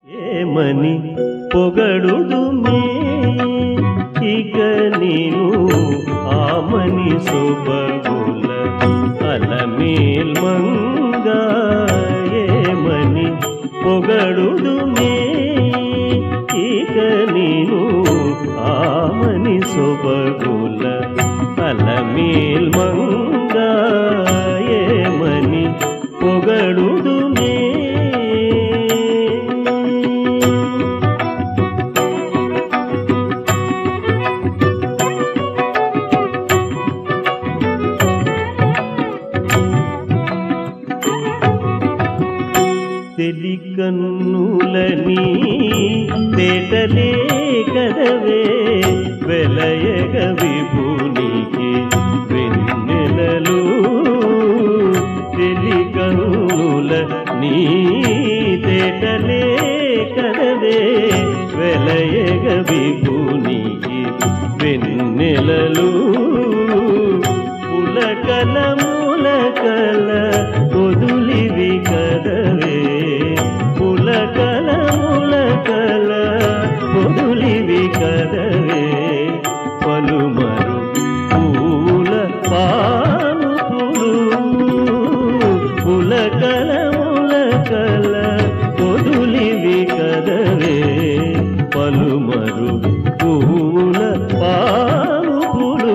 ఏమని పొగడుదుమే ఇక నేను ఆమని సొబగుల అలమేల్ మంగ ఏమని పొగడుదుమే ఇక నేను ఆమని సొబగుల అలమేల్ మంగ ఏమని పొగడుదుమే తెలికన్నులని తేటలే కదవే వెలయగ విభునికి వెన్నెలలు తెలికన్నుల నీ తేటలే కదవే వెలయగ విభునికి వెన్నెలలు పులకల ములకల పొదులివి కదవే పులకల ములకల పొదులివి కదవే పలుమరు పూల పానుపులు పులకల ములకల పొదులివి కదవే పలుమరు పూల పానుపులు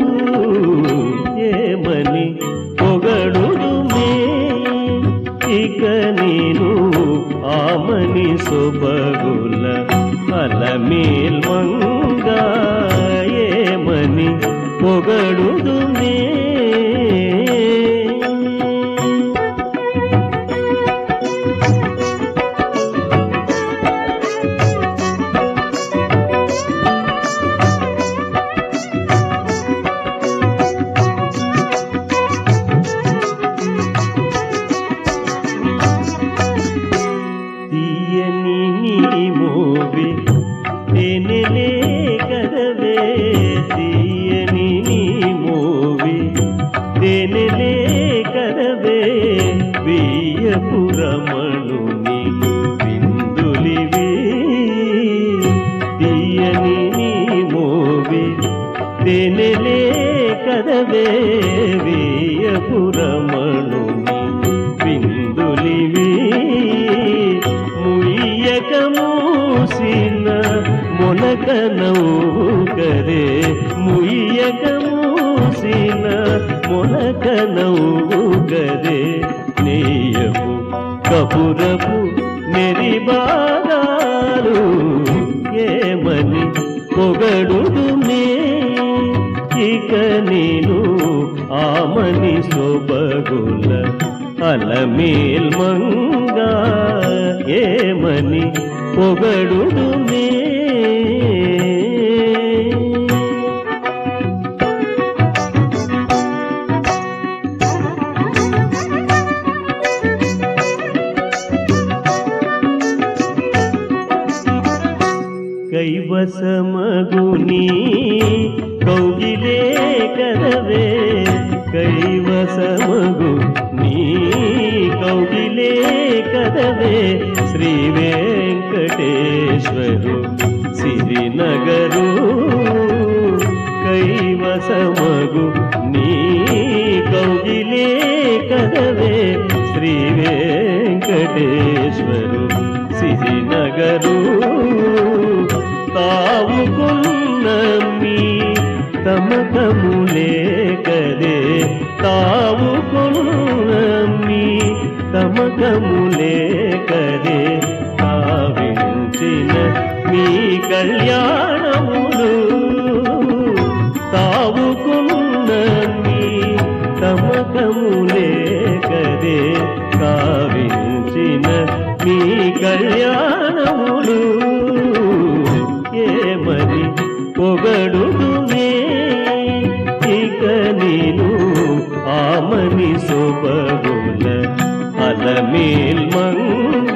ఏమని పొగడుదుమే ఇక నేను ఆమని సొబగుల అలమేల్ మంగ ఏమని పొగడుదుమే తీయని నీ మోవి తేనెలే కదవే తీయని నీ మోవి తేనెలే కదవే బియ్యపురమణుని బిందులివి తీయని నీ మోవి తేనెలే కదవే బియ్యపురమణుని బిందులివి ముయ్యక మూసిన మొలక నవ్వుకరే ముయ్యక మూసిన మొలక నవ్వుకరే నేయపు కపురపు నెరిబాగాలు ఏమని పొగడుదుమే ఇక నేను ఆమని సొబగుల అలమేల్ మంగ ఏమని పొగడుదుమే కైవసమగుని కౌగిలే కదవే కైవసమగు నీ కౌగిలే కదవే శ్రీ వెంకటేశ్వరు సిరినగరు కైవసమగు నీ కౌగిలే కదవే శ్రీ వెంకటేశ్వరు సిరినగరు తావుకున్నమ్మి తమకములే కదే తావుకున్నమ్మి తమకములే కదే కావించిన మీ కళ్యాణములు తావుకున్నమ్మి తమకములే కదే కావించిన మీ కళ్యాణములు ఏమని పొగడుదుమే ఇక నేను ఆమని సొబగుల అలమేల్ మంగ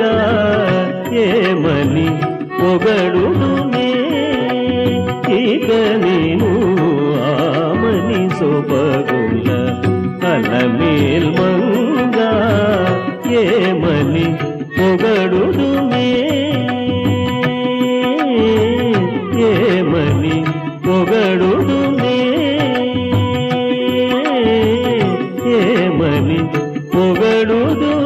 ఏమని పొగడుదుమే ఇక నేను ఆమని సొబగుల అలమేల్ మంగ ఏమని పొగడుదుమే పొగడుదుమే